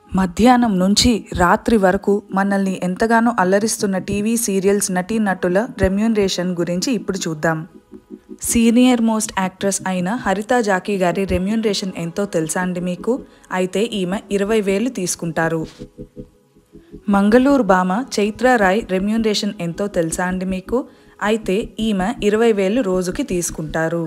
మధ్యాహ్నం నుంచి రాత్రి వరకు మనల్ని ఎంతగానో అల్లరిస్తున్న టీవీ సీరియల్స్ నటీనటుల రెమ్యూనరేషన్ గురించి ఇప్పుడు చూద్దాం సీనియర్ మోస్ట్ యాక్ట్రెస్ అయిన హరిత జాకీ గారి రెమ్యూనరేషన్ ఎంతో తెలుసా అండి మీకు అయితే ఈమె ఇరవై వేలు తీసుకుంటారు మంగళూరు భామ చైత్ర రాయ్ రెమ్యూనరేషన్ ఎంతో తెలుసా అండి మీకు అయితే ఈమె ఇరవై వేలు రోజుకి తీసుకుంటారు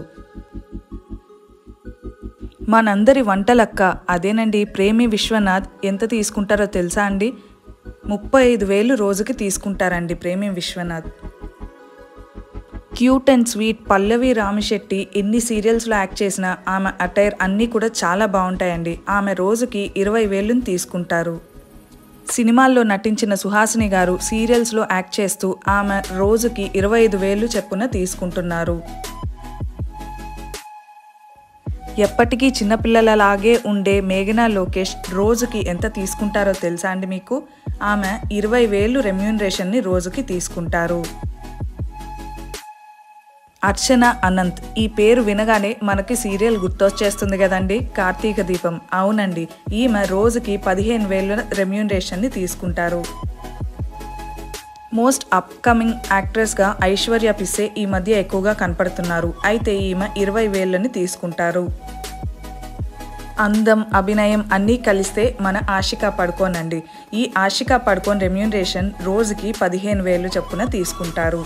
మనందరి వంటలక్క అదేనండి ప్రేమి విశ్వనాథ్ ఎంత తీసుకుంటారో తెలుసా అండి ముప్పై ఐదు వేలు రోజుకి తీసుకుంటారండి Premi Vishwanath cute and sweet Pallavi Ramisetty ఎన్ని సీరియల్స్లో యాక్ట్ చేసినా ఆమె అటైర్ అన్నీ కూడా చాలా బాగుంటాయండి ఆమె రోజుకి ఇరవై వేలుని తీసుకుంటారు సినిమాల్లో నటించిన సుహాసిని గారు సీరియల్స్లో యాక్ట్ చేస్తూ ఆమె రోజుకి ఇరవై ఐదు వేలు చెప్పున తీసుకుంటున్నారు ఎప్పటికీ చిన్నపిల్లలలాగే ఉండే మేఘనా లోకేష్ రోజుకి ఎంత తీసుకుంటారో తెలుసా అండి మీకు ఆమె ఇరవై వేలు రెమ్యూనరేషన్ని రోజుకి తీసుకుంటారు అర్చన అనంత్ ఈ పేరు వినగానే మనకి సీరియల్ గుర్తొచ్చేస్తుంది కదండి కార్తీక దీపం అవునండి ఈమె రోజుకి పదిహేను వేల రెమ్యూనరేషన్ని తీసుకుంటారు మోస్ట్ అప్కమింగ్ యాక్ట్రెస్గా ఐశ్వర్య పిస్సే ఈ మధ్య ఎక్కువగా కనపడుతున్నారు అయితే ఈమె ఇరవై వేలని తీసుకుంటారు అందం అభినయం అన్నీ కలిస్తే మన ఆశికా పడుకోనండి ఈ ఆశికా పడుకోన్ రెమ్యూనరేషన్ రోజుకి పదిహేను వేలు చొప్పున తీసుకుంటారు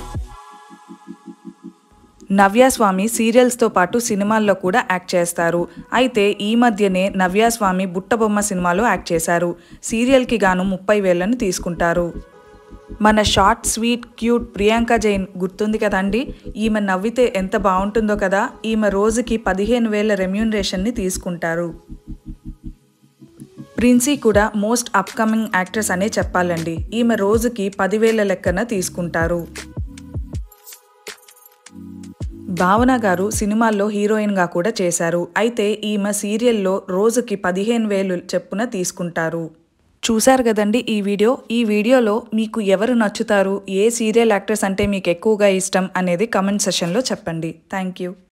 నవ్యాస్వామి సీరియల్స్తో పాటు సినిమాల్లో కూడా యాక్ట్ చేస్తారు అయితే ఈ మధ్యనే నవ్యాస్వామి బుట్టబొమ్మ సినిమాలో యాక్ట్ చేశారు సీరియల్కి గాను ముప్పై వేలను తీసుకుంటారు మన short sweet cute Priyanka Jain గుర్తుంది కదండి ఈమె నవ్వితే ఎంత బాగుంటుందో కదా ఈమె రోజుకి పదిహేను వేల రెమ్యూనరేషన్ని తీసుకుంటారు ప్రిన్సీ కూడా మోస్ట్ అప్కమింగ్ యాక్ట్రెస్ అనే చెప్పాలండి ఈమె రోజుకి పదివేల లెక్కన తీసుకుంటారు భావన గారు సినిమాల్లో హీరోయిన్గా కూడా చేశారు అయితే ఈమె సీరియల్లో రోజుకి పదిహేను వేలు చెప్పున తీసుకుంటారు చూశారు కదండి ఈ వీడియో ఈ వీడియోలో మీకు ఎవరు నచ్చుతారు ఏ సీరియల్ యాక్ట్రెస్ అంటే మీకు ఎక్కువగా ఇష్టం అనేది కమెంట్ సెషన్లో చెప్పండి థ్యాంక్ యూ